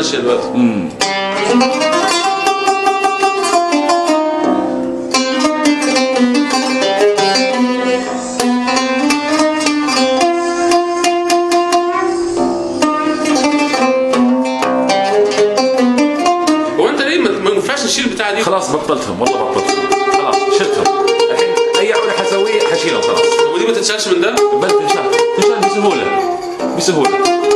ماشيه دلوقتي هو انت ليه ما ما ينفعش نشيل البتاعه دي خلاص بطلتهم والله بطلتهم خلاص شلتهم الحين اي عمل حسويه حشيلهم خلاص طب ودي ما تتشالش من ده بس تنشال تنشال بسهوله بسهوله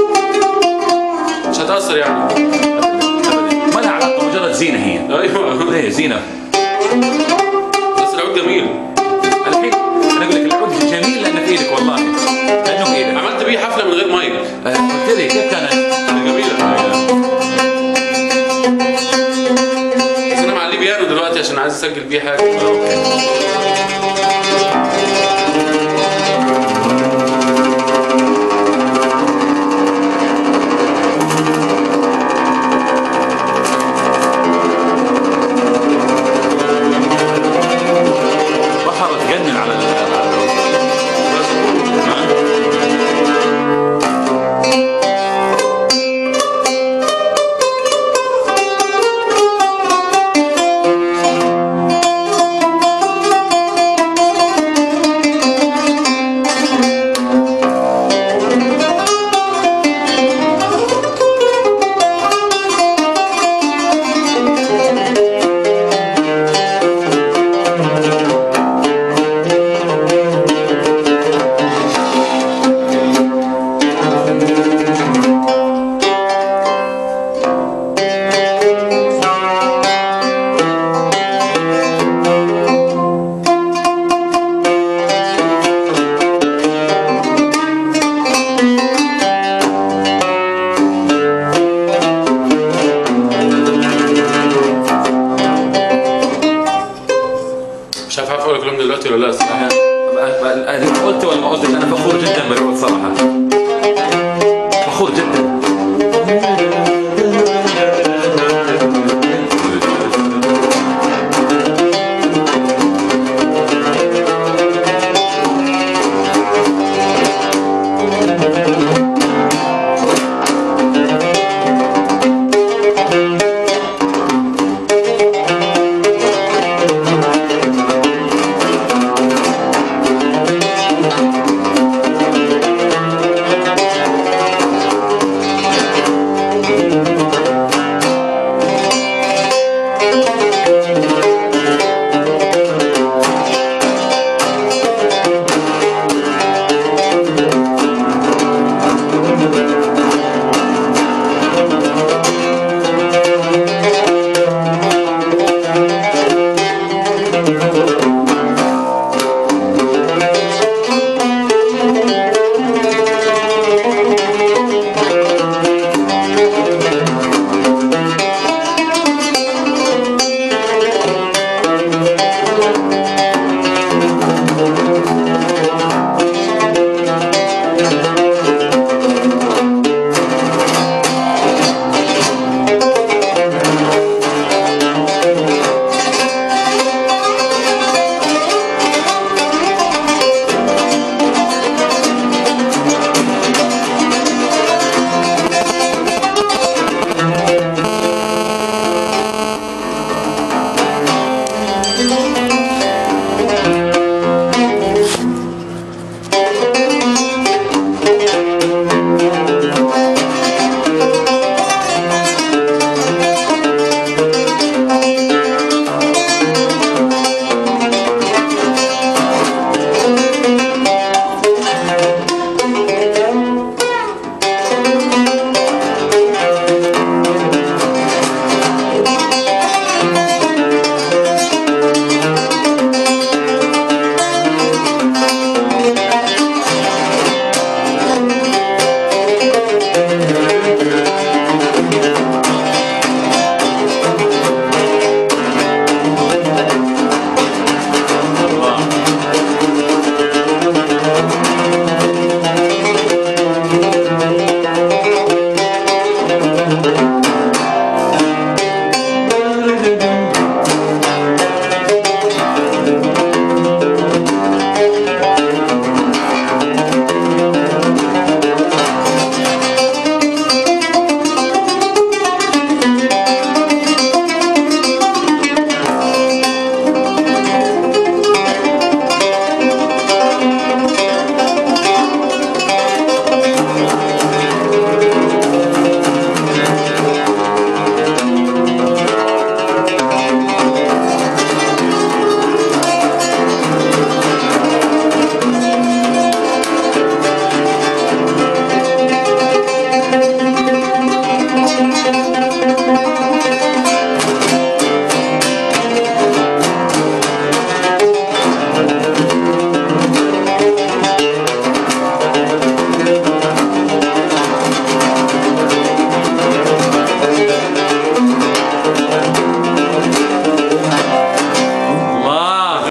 مش هتاثر يعني ابدا ما لها علاقه مجرد زينه هي ايوه ايه زينه بس العود جميل الحين انا اقول لك العود جميل لانه في ايدك والله لانه في ايدك عملت بيه حفله من غير مايك آه، قلت لي كيف كانت؟ جميله بس انا معليه بيانو دلوقتي عشان عايز اسجل بيه حاجه بحر تجنن على ال- على العود مش عارف عارف اقول الكلام ده دلوقتي ولا لا أنا- أنا- أنا قلت ولا ما قلتش انا فخور جدا بالعود صراحه فخور جدا